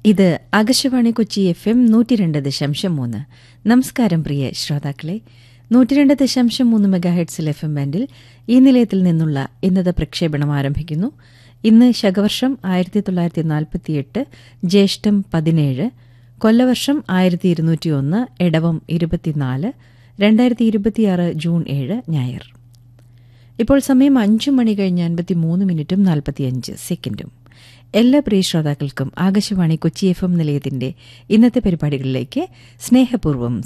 ഇത് Akashvani Kochi F M നൂറ്റി രണ്ട് ദശാംശം മൂന്ന് നമസ്കാരം പ്രിയ ശ്രോതാക്കളെ നൂറ്റി രണ്ട് ദശാംശം മൂന്ന് മെഗാഹെഡ്സിൽ എഫ് എം ബാൻഡിൽ ഈ നിലയത്തിൽ നിന്നുള്ള ഇന്നത്തെ പ്രക്ഷേപണം ആരംഭിക്കുന്നു ഇന്ന് ശകവർഷം ആയിരത്തി തൊള്ളായിരത്തി നാൽപ്പത്തിയെട്ട് ജ്യേഷ്ഠം പതിനേഴ് കൊല്ലവർഷം ആയിരത്തി ഇരുന്നൂറ്റി ഒന്ന് ഇടവം ഇരുപത്തിനാല് രണ്ടായിരത്തി ഇരുപത്തിയാറ് ജൂൺ ഏഴ് ഞായർ ഇപ്പോൾ സമയം അഞ്ചു മണി കഴിഞ്ഞ് അൻപത്തി മൂന്ന് മിനിറ്റും നാൽപ്പത്തിയഞ്ച് സെക്കൻഡും എല്ലാ പ്രിയ ശ്രോതാക്കൾക്കും ആകാശവാണി കൊച്ചി എഫ് എം നിലയത്തിന്റെ ഇന്നത്തെ പരിപാടികളിലേക്ക് സ്നേഹപൂർവ്വം